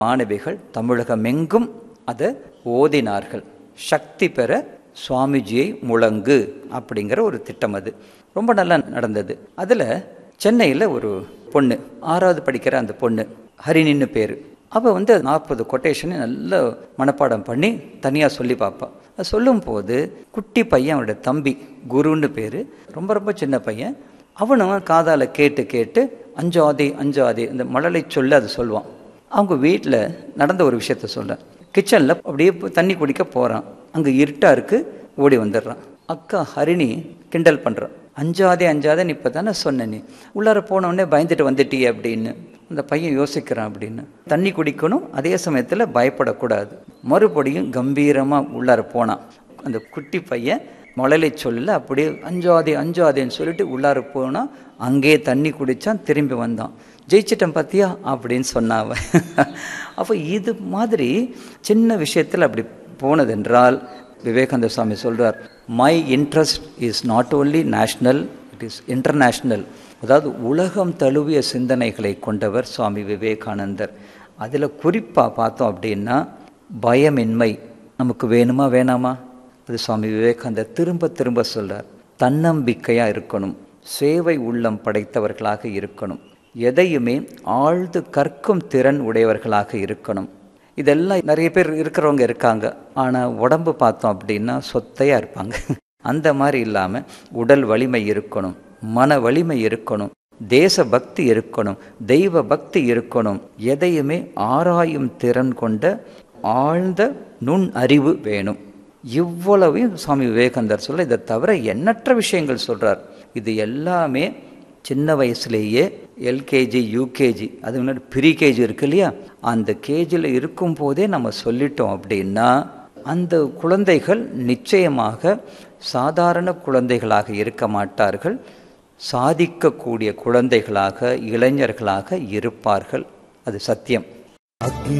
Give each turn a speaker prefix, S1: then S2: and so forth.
S1: மாணவிகள் தமிழகமெங்கும் அதை ஓதினார்கள் சக்தி பெற சுவாமிஜியை முழங்கு அப்படிங்கிற ஒரு திட்டம் அது ரொம்ப நல்லா நடந்தது அதில் சென்னையில் ஒரு பொண்ணு ஆறாவது படிக்கிற அந்த பொண்ணு ஹரிணின்னு பேர் அவள் வந்து நாற்பது கொட்டேஷனை நல்ல மனப்பாடம் பண்ணி தனியாக சொல்லி பார்ப்பாள் அது சொல்லும்போது குட்டி பையன் அவனோட தம்பி குருன்னு பேர் ரொம்ப ரொம்ப சின்ன பையன் அவனும் காதால் கேட்டு கேட்டு அஞ்சாதே அஞ்சாதே இந்த மழலை சொல்ல அது சொல்லுவான் அவங்க வீட்டில் நடந்த ஒரு விஷயத்த சொல்கிறேன் கிச்சனில் அப்படியே போய் தண்ணி குடிக்க போகிறான் அங்கே இருட்டாக இருக்குது ஓடி வந்துடுறான் அக்கா ஹரிணி கிண்டல் பண்ணுறான் அஞ்சாதே அஞ்சாதேன்னு இப்போ தானே சொன்ன நீ உள்ளார போனவுடனே பயந்துட்டு வந்துட்டியே அப்படின்னு அந்த பையன் யோசிக்கிறான் அப்படின்னு தண்ணி குடிக்கணும் அதே சமயத்தில் பயப்படக்கூடாது மறுபடியும் கம்பீரமாக உள்ளார போனான் அந்த குட்டி பையன் மழலை சொல்லல அப்படியே அஞ்சாதே அஞ்சாதேன்னு சொல்லிட்டு உள்ளார போனால் அங்கேயே தண்ணி குடித்தான் திரும்பி வந்தான் ஜெயிச்சிட்டேன் பார்த்தியா அப்படின்னு சொன்னாவ அப்போ இது மாதிரி சின்ன விஷயத்தில் அப்படி போனதென்றால் விவேகானந்த சுவாமி சொல்கிறார் my interest is not only national it is international அதாவது உலகம் தழுவிய சிந்தனைகளை கொண்டவர் சுவாமி விவேகானந்தர் அதில் குறிப்பாக பார்த்தோம் அப்படின்னா பயமின்மை நமக்கு வேணுமா வேணாமா அது சுவாமி விவேகானந்தர் திரும்ப திரும்ப சொல்கிறார் தன்னம்பிக்கையாக இருக்கணும் சேவை உள்ளம் படைத்தவர்களாக இருக்கணும் எதையுமே ஆழ்ந்து கற்கும் திறன் உடையவர்களாக இருக்கணும் இதெல்லாம் நிறைய பேர் இருக்கிறவங்க இருக்காங்க ஆனால் உடம்பு பார்த்தோம் அப்படின்னா சொத்தையாக இருப்பாங்க அந்த மாதிரி இல்லாமல் உடல் வலிமை இருக்கணும் மன வலிமை இருக்கணும் தேச பக்தி இருக்கணும் தெய்வ பக்தி இருக்கணும் எதையுமே ஆராயும் திறன் கொண்ட ஆழ்ந்த நுண் அறிவு வேணும் இவ்வளவையும் சுவாமி விவேகானந்தர் சொல்ல இதை தவிர எண்ணற்ற விஷயங்கள் சொல்கிறார் இது எல்லாமே சின்ன வயசுலேயே எல்கேஜி யூகேஜி அது முன்னாடி ப்ரீ கேஜி இருக்கு இல்லையா அந்த கேஜியில் இருக்கும் போதே நம்ம சொல்லிட்டோம் அப்படின்னா அந்த குழந்தைகள் நிச்சயமாக சாதாரண குழந்தைகளாக இருக்க மாட்டார்கள் சாதிக்கக்கூடிய குழந்தைகளாக இளைஞர்களாக இருப்பார்கள் அது சத்தியம்
S2: அக்னி